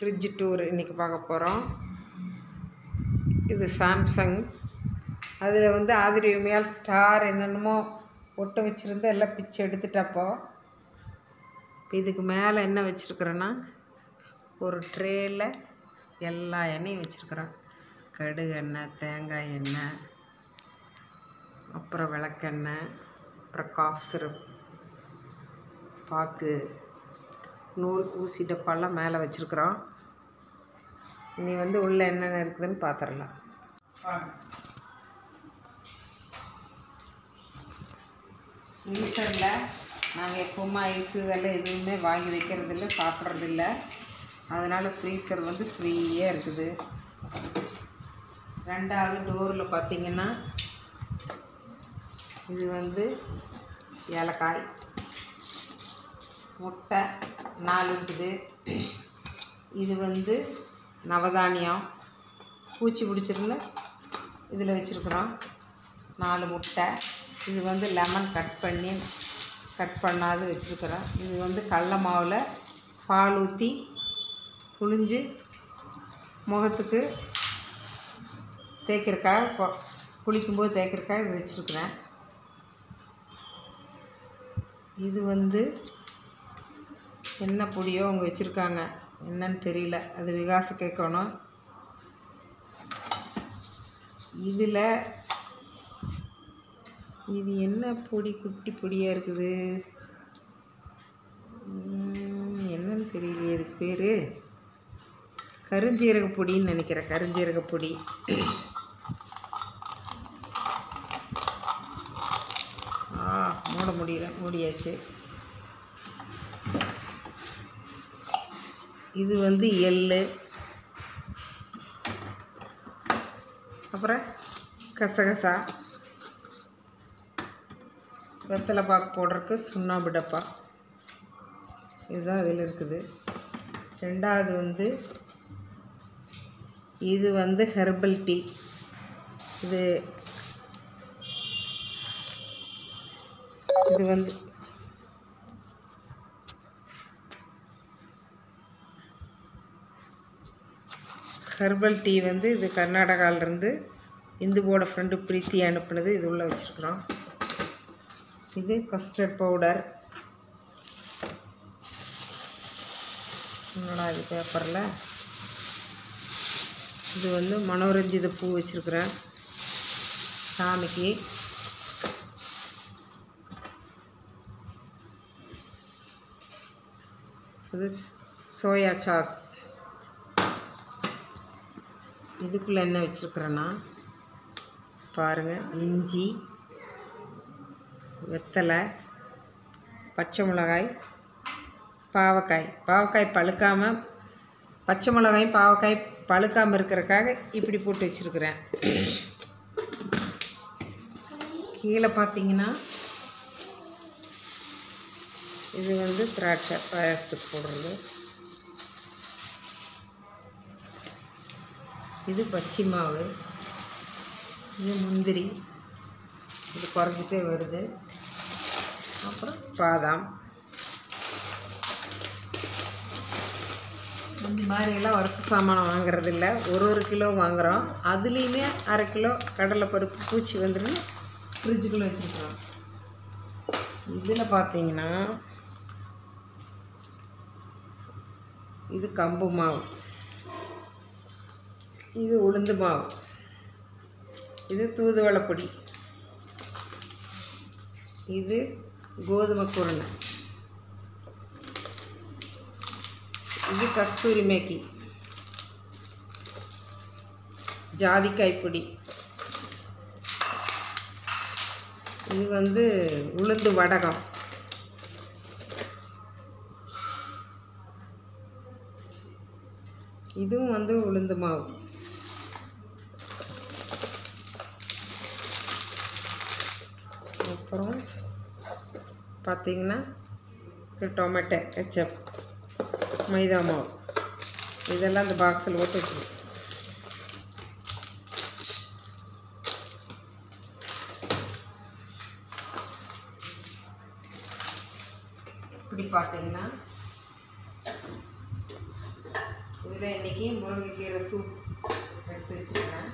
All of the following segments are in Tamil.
ஃப்ரிட்ஜ் டூர் இன்றைக்கி பார்க்க போகிறோம் இது சாம்சங் அதில் வந்து ஆதிரி உமையால் ஸ்டார் என்னென்னமோ ஒட்ட வச்சுருந்து எல்லாம் பிச்சு எடுத்துட்டப்போ இப்போ இதுக்கு மேலே என்ன வச்சுருக்குறேன்னா ஒரு ட்ரேயில் எல்லா எண்ணெயும் வச்சுருக்குறேன் கடுகு எண்ணெய் தேங்காய் எண்ணெய் அப்புறம் விளக்கெண்ணெய் அப்புறம் காஃப் சிரப் பாக்கு நூல் ஊசி டப்பாலாம் மேலே வச்சுருக்குறோம் இனி வந்து உள்ளே என்னென்ன இருக்குதுன்னு பார்த்துடலாம் ஃப்ரீசரில் நாங்கள் எப்போவுமே ஐஸு இதெல்லாம் எதுவுமே வாங்கி வைக்கிறதில்ல சாப்பிட்றதில்ல அதனால் ஃப்ரீசர் வந்து ஃப்ரீயாக இருக்குது ரெண்டாவது டோரில் பார்த்தீங்கன்னா இது வந்து ஏலக்காய் முட்டை நாலு இருக்குது இது வந்து நவதானியம் பூச்சி பிடிச்சிருந்த இதில் வச்சுருக்குறோம் நாலு முட்டை இது வந்து லெமன் கட் பண்ணி கட் பண்ணாது வச்சுருக்குறோம் இது வந்து கடல மாவில் பால் ஊற்றி புழிஞ்சு முகத்துக்கு தேய்க்கிறக்காக பொ- குளிக்கும்போது தேய்க்கிறக்காக இது வச்சுருக்குறேன் இது வந்து என்ன பொடியோ அவங்க வச்சுருக்காங்க என்னன்னு தெரியல அது விகாசம் கேட்கணும் இதில் இது என்ன பொடி குட்டி பொடியாக இருக்குது உம், என்னன்னு தெரியலையே இதுக்கு பேர் கருஞ்சீரக பொடின்னு நினைக்கிறேன் கருஞ்சீரக பொடி ஆ மூட முடியல மூடியாச்சு இது வந்து எள்ளு அப்புறம் கசகசா வெத்தலை பாக்கு போடுறதுக்கு சுண்ணாம்பு டப்பா இதுதான் இதில் இருக்குது ரெண்டாவது வந்து இது வந்து ஹெர்பல் டீ இது இது வந்து ஹெர்பல் டீ வந்து இது கர்நாடகாவிலேருந்து இந்துவோட ஃப்ரெண்டு பிரீத்தி அனுப்புனது இது உள்ளே வச்சுருக்குறோம் இது கஸ்டர்ட் பவுடர் என்னடா இது பேப்பரில் இது வந்து மனோரஞ்சித பூ வச்சுருக்குறேன் சாமிக்கு இது சோயா சாஸ் இதுக்குள்ளே என்ன வச்சுருக்குறேன்னா பாருங்கள் இஞ்சி வெத்தலை பச்சை மிளகாய் பாவக்காய் பாவக்காய் பழுக்காமல் பச்சை மிளகாயும் பாவக்காய் பழுக்காமல் இருக்கிறக்காக இப்படி போட்டு வச்சுருக்குறேன் கீழே பார்த்தீங்கன்னா இது வந்து திராட்சை பாயாசத்துக்கு போடுறது இது பச்சை மாவு இது முந்திரி இது குறைஞ்சிட்டே வருது அப்புறம் பாதாம் இந்த மாதிரியெல்லாம் வருஷ சாமானம் வாங்குறது இல்ல ஒரு ஒரு கிலோ வாங்குகிறோம் அதுலேயுமே அரை கிலோ கடலைப்பருப்பு பூச்சி வந்துடும் ஃப்ரிட்ஜுக்குள்ளே வச்சுருக்குறோம் இதில் பார்த்தீங்கன்னா இது கம்பு மாவு இது உளுந்து மாவு இது தூதுவளை பொடி இது கோதுமை குருணை இது கஸ்தூரி மேக்கி ஜாதிக்காய் பொடி இது வந்து உளுந்து வடகம் இதுவும் வந்து உளுந்து மாவு அப்புறம் பார்த்தீங்கன்னா இது டொமேட்டோ கெச்சப் மைதா மாவு இதெல்லாம் இந்த பாக்ஸில் போட்டு வச்சுருக்கேன் இப்படி பார்த்தீங்கன்னா இதில் இதில் இன்றைக்கி முருங்கைக்கீரை சூப் எடுத்து வச்சுருக்கேன்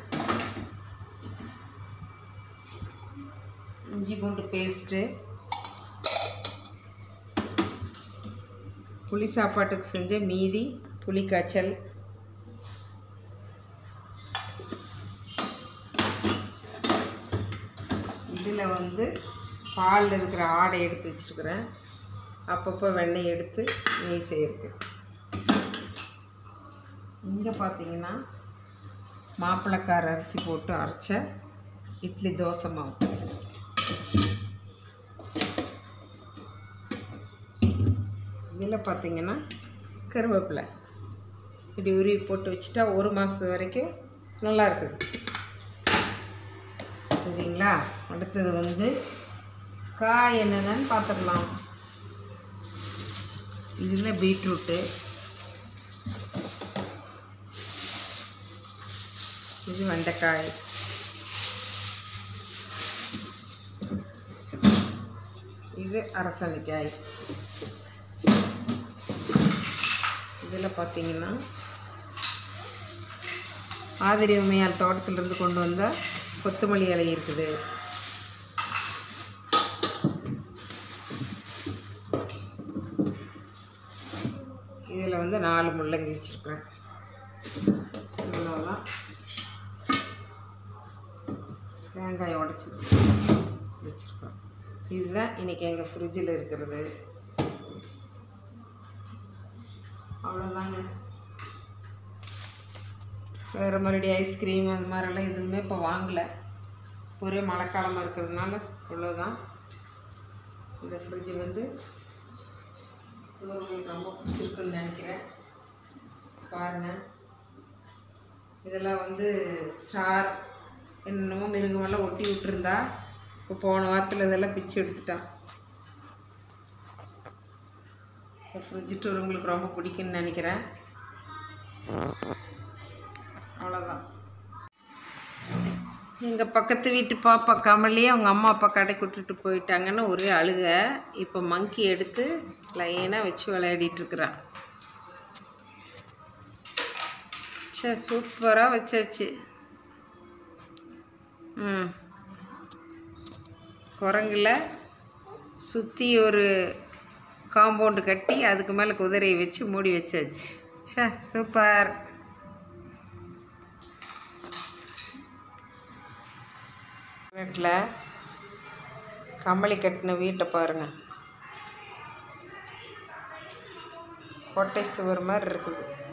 இஞ்சி பூண்டு பேஸ்ட்டு புளி சாப்பாட்டுக்கு செஞ்ச மீதி புளி காய்ச்சல் இதில் வந்து பாலில் இருக்கிற ஆடை எடுத்து வச்சுருக்கிறேன் அப்பப்போ வெண்ணெய் எடுத்து நெய் செய்யிருக்கு இங்கே பார்த்தீங்கன்னா மாப்பிள்ளைக்கார அரிசி போட்டு அரைச்ச இட்லி தோசை மாவு இதில் பார்த்தீங்கன்னா கருவேப்பிலை இப்படி உருவி போட்டு வச்சுட்டா ஒரு மாதத்து வரைக்கும் நல்லா இருக்குது சரிங்களா அடுத்தது வந்து காய் என்னென்னு பார்த்துடலாம் இதில் பீட்ரூட்டு இது வெண்டைக்காய் இது அரசணிக்காய் இதில் பார்த்தீங்கன்னா ஆதிரி உமையால் தோட்டத்திலிருந்து கொண்டு வந்த கொத்தமல்லி இலை இருக்குது இதில் வந்து நாலு முள்ளங்கி வச்சுருக்கேன் இவ்வளோதான் தேங்காய் உடச்சி வச்சுருக்கோம் இதுதான் இன்றைக்கி எங்கள் ஃப்ரிட்ஜில் இருக்கிறது அவ்வளோதாங்க வேறு மறுபடியும் ஐஸ்கிரீம் அந்த மாதிரிலாம் எதுவுமே இப்போ வாங்கலை ஒரே மழைக்காலமாக இருக்கிறதுனால இவ்வளோதான் இந்த ஃப்ரிட்ஜ் வந்து இது உங்களுக்கு ரொம்ப பிடிச்சிருக்குன்னு நினைக்கிறேன் பாருங்கள் இதெல்லாம் வந்து ஸ்டார் என்னென்னமோ மிருகமெல்லாம் ஒட்டி விட்டுருந்தா இப்போ போன வாரத்தில் இதெல்லாம் பிச்சு எடுத்துட்டான் இந்த ஃப்ரிட்ஜ் டூர் உங்களுக்கு ரொம்ப பிடிக்குன்னு நினைக்கிறேன் அவ்வளோதான் எங்கள் பக்கத்து வீட்டு பாப்பா கமலியே அவங்க அம்மா அப்பா கடைக்கு விட்டுட்டு போயிட்டாங்கன்னு ஒரே அழுக இப்போ மங்கி எடுத்து லைனாக வச்சு விளையாடிட்டு இருக்கிறான் சே சூப்பராக வச்சாச்சு ம் குரங்குல சுற்றி ஒரு காம்பவுண்டு கட்டி அதுக்கு மேலே குதிரையை வச்சு மூடி வச்சாச்சு சே சூப்பர் வீட்டில் கம்பளி கட்டின வீட்டை பாருங்கள் கோட்டை சுவர் மாதிரி இருக்குது